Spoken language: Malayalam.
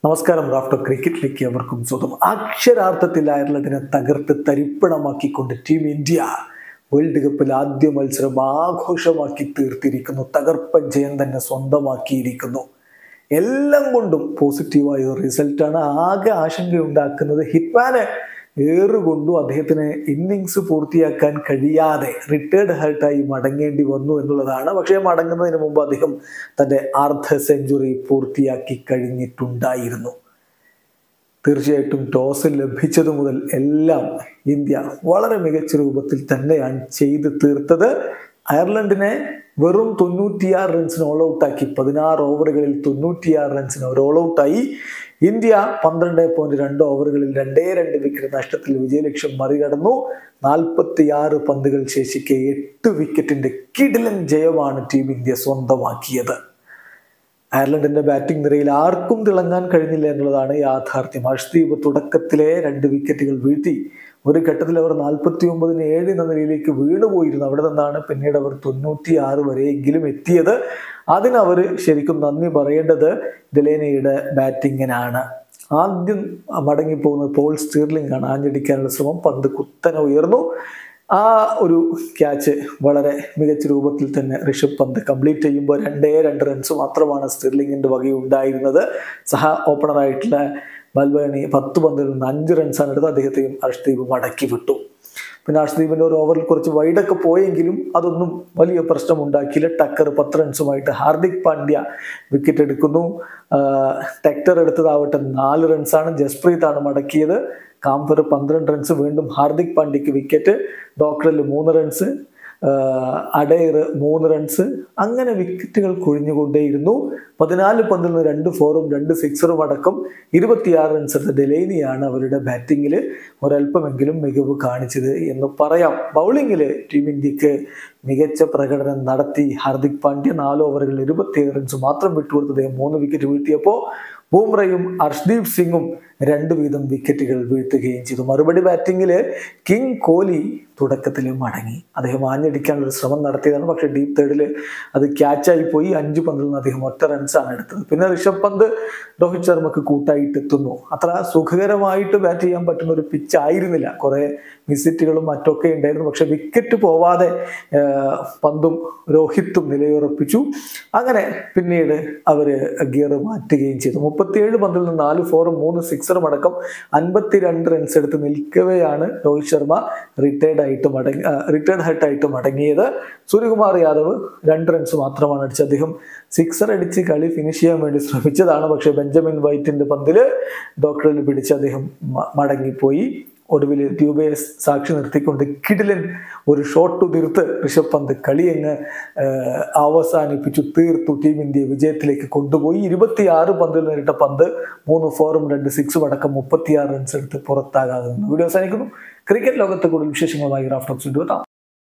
നമസ്കാരം റാഫ്റ്റർ ക്രിക്കറ്റിലേക്ക് അവർക്കും സ്വന്തം അക്ഷരാർത്ഥത്തിൽ അയർലൻഡിനെ തകർത്ത് തരിപ്പണമാക്കിക്കൊണ്ട് ടീം ഇന്ത്യ വേൾഡ് കപ്പിൽ ആദ്യ മത്സരം ആഘോഷമാക്കി തീർത്തിരിക്കുന്നു തകർപ്പൻ ജയം തന്നെ സ്വന്തമാക്കിയിരിക്കുന്നു എല്ലാം കൊണ്ടും പോസിറ്റീവായ ഒരു റിസൾട്ടാണ് ആകെ ആശങ്കയുണ്ടാക്കുന്നത് ഹിറ്റ്മാന് ഏറുകൊണ്ടു അദ്ദേഹത്തിന് ഇന്നിങ്സ് പൂർത്തിയാക്കാൻ കഴിയാതെ റിട്ടയർഡ് ഹർട്ടായി മടങ്ങേണ്ടി വന്നു എന്നുള്ളതാണ് പക്ഷേ മടങ്ങുന്നതിന് മുമ്പ് അദ്ദേഹം തൻ്റെ അർദ്ധ സെഞ്ചുറി പൂർത്തിയാക്കി കഴിഞ്ഞിട്ടുണ്ടായിരുന്നു തീർച്ചയായിട്ടും ടോസ് ലഭിച്ചതു മുതൽ എല്ലാം ഇന്ത്യ വളരെ മികച്ച രൂപത്തിൽ തന്നെയാണ് ചെയ്ത് തീർത്തത് അയർലൻഡിനെ വെറും തൊണ്ണൂറ്റിയാറ് റൺസിന് ഓൾ ഔട്ടാക്കി പതിനാറ് ഓവറുകളിൽ തൊണ്ണൂറ്റിയാറ് റൺസിന് ഒരു ഓൾ ഔട്ടായി ഇന്ത്യ പന്ത്രണ്ട് പോയിന്റ് രണ്ട് ഓവറുകളിൽ രണ്ടേ രണ്ട് വിക്കറ്റ് നഷ്ടത്തിൽ വിജയലക്ഷ്യം മറികടന്നു നാൽപ്പത്തിയാറ് പന്തുകൾ ശേഷിക്കെ എട്ട് വിക്കറ്റിന്റെ കിടിലൻ ജയമാണ് ടീം ഇന്ത്യ സ്വന്തമാക്കിയത് അയർലൻഡിന്റെ ബാറ്റിംഗ് നിരയിൽ ആർക്കും തിളങ്ങാൻ കഴിഞ്ഞില്ല എന്നുള്ളതാണ് യാഥാർത്ഥ്യം ഹർഷ്ദീപ് തുടക്കത്തിലെ രണ്ട് വിക്കറ്റുകൾ വീഴ്ത്തി ഒരു ഘട്ടത്തിൽ അവർ നാൽപ്പത്തി ഒമ്പതിന് ഏഴ് എന്ന നിലയിലേക്ക് വീണുപോയിരുന്നു അവിടെ നിന്നാണ് പിന്നീട് അവർ തൊണ്ണൂറ്റി ആറ് വരെയെങ്കിലും എത്തിയത് അതിന് അവർ ശരിക്കും നന്ദി പറയേണ്ടത് ദലേനയുടെ ബാറ്റിങ്ങിനാണ് ആദ്യം മടങ്ങിപ്പോകുന്നത് പോൾ സ്റ്റീർലിംഗ് ആണ് ആഞ്ഞടിക്കാനുള്ള ശ്രമം പന്ത് കുത്തനെ ഉയർന്നു ആ ഒരു ക്യാച്ച് വളരെ മികച്ച രൂപത്തിൽ തന്നെ ഋഷഭ് പന്ത് കംപ്ലീറ്റ് ചെയ്യുമ്പോൾ രണ്ടേ രണ്ട് റൺസ് മാത്രമാണ് സ്റ്റെർലിങ്ങിൻ്റെ വകയുണ്ടായിരുന്നത് സഹ ഓപ്പണറായിട്ടുള്ള ബൽബേണി പത്ത് പന്തിൽ നിന്ന് അഞ്ച് റൺസാണ് എടുത്ത് അദ്ദേഹത്തെയും അർഷ്ദീപ് മടക്കി വിട്ടു പിന്നെ അർഷ്ദീപിൻ്റെ ഒരു ഓവറിൽ കുറച്ച് വൈഡൊക്കെ പോയെങ്കിലും അതൊന്നും വലിയ പ്രശ്നം ഉണ്ടാക്കിയില്ല ടക്കർ പത്ത് റൺസുമായിട്ട് ഹാർദിക് പാണ്ഡ്യ വിക്കറ്റ് എടുക്കുന്നു ടെക്ടർ എടുത്തതാവട്ടെ നാല് റൺസാണ് ജസ്പ്രീത് ആണ് മടക്കിയത് കാംഫർ പന്ത്രണ്ട് റൺസ് വീണ്ടും ഹാർദിക് പാണ്ഡ്യക്ക് വിക്കറ്റ് ഡോക്ടറിൽ മൂന്ന് റൺസ് അഡയർ മൂന്ന് റൺസ് അങ്ങനെ വിക്കറ്റുകൾ കൊഴിഞ്ഞുകൊണ്ടേയിരുന്നു പതിനാല് പന്തിൽ നിന്ന് രണ്ട് ഫോറും രണ്ട് സിക്സറും അടക്കം ഇരുപത്തിയാറ് റൺസ് എടുത്ത ഡെലൈനിയാണ് അവരുടെ ബാറ്റിങ്ങിൽ ഒരല്പമെങ്കിലും മികവ് കാണിച്ചത് എന്ന് പറയാം ബൗളിങ്ങിൽ ടീം ഇന്ത്യക്ക് മികച്ച പ്രകടനം നടത്തി ഹാർദിക് പാണ്ഡ്യ നാല് ഓവറുകളിൽ ഇരുപത്തിയേഴ് റൺസ് മാത്രം വിട്ടുകൊടുത്തത് മൂന്ന് വിക്കറ്റ് വീഴ്ത്തിയപ്പോൾ ബൂംറയും അർഷ്ദീപ് സിംഗും രണ്ട് വീതം വിക്കറ്റുകൾ വീഴ്ത്തുകയും ചെയ്തു മറുപടി ബാറ്റിങ്ങിൽ കിങ് കോഹ്ലി തുടക്കത്തിൽ മടങ്ങി അദ്ദേഹം ആഞ്ഞടിക്കാനുള്ള ഒരു ശ്രമം നടത്തിയതാണ് പക്ഷേ ഡീപ് തേർഡിൽ അത് ക്യാച്ചായി പോയി അഞ്ച് പന്തിൽ നിന്ന് അദ്ദേഹം ഒറ്റ റൺസാണ് എടുത്തത് പിന്നെ ഋഷഭ് പന്ത് രോഹിത് ശർമ്മക്ക് കൂട്ടായിട്ട് എത്തുന്നു അത്ര സുഖകരമായിട്ട് ബാറ്റ് ചെയ്യാൻ പറ്റുന്ന ഒരു പിച്ച് ആയിരുന്നില്ല കുറേ വിസിറ്റുകളും മറ്റൊക്കെ ഉണ്ടായിരുന്നു പക്ഷെ വിക്കറ്റ് പോവാതെ പന്തും രോഹിത്തും നിലയുറപ്പിച്ചു അങ്ങനെ പിന്നീട് അവർ ഗിയർ മാറ്റുകയും ചെയ്തു മുപ്പത്തിയേഴ് പന്തിൽ നിന്ന് നാല് ഫോറും മൂന്ന് സിക്സറും അടക്കം അൻപത്തിരണ്ട് റൺസ് എടുത്ത് നിൽക്കവെയാണ് രോഹിത് ശർമ്മ റിട്ടയർഡ് ആയിട്ട് മടങ്ങി റിട്ടയർഡ് ഹെട്ടായിട്ട് മടങ്ങിയത് സൂര്യകുമാർ യാദവ് രണ്ട് റൺസ് മാത്രമാണ് അടിച്ചത് അദ്ദേഹം സിക്സർ അടിച്ച് കളി ഫിനിഷ് ചെയ്യാൻ വേണ്ടി ശ്രമിച്ചതാണ് പക്ഷേ ബെഞ്ചമിൻ വൈറ്റിന്റെ പന്തിൽ ഡോക്ടറിൽ പിടിച്ച് അദ്ദേഹം മടങ്ങിപ്പോയി ഒടുവിൽ ട്യൂബയെ സാക്ഷി നിർത്തിക്കൊണ്ട് കിടിലൻ ഒരു ഷോട്ട് തീർത്ത് ഋഷഭ് പന്ത് കളി അങ്ങ് അവസാനിപ്പിച്ചു തീർത്തു ടീം ഇന്ത്യ വിജയത്തിലേക്ക് കൊണ്ടുപോയി ഇരുപത്തിയാറ് പന്തിൽ നേരിട്ട പന്ത് മൂന്ന് ഫോറും രണ്ട് സിക്സും അടക്കം മുപ്പത്തിയാറ് റൺസ് എടുത്ത് പുറത്താകാതെ വീഡിയോ അവസാനിക്കുന്നു ക്രിക്കറ്റ് ലോകത്തെ കൂടുതൽ വിശേഷങ്ങളുമായി റാഫ്റ്റോക്സ് എത്താം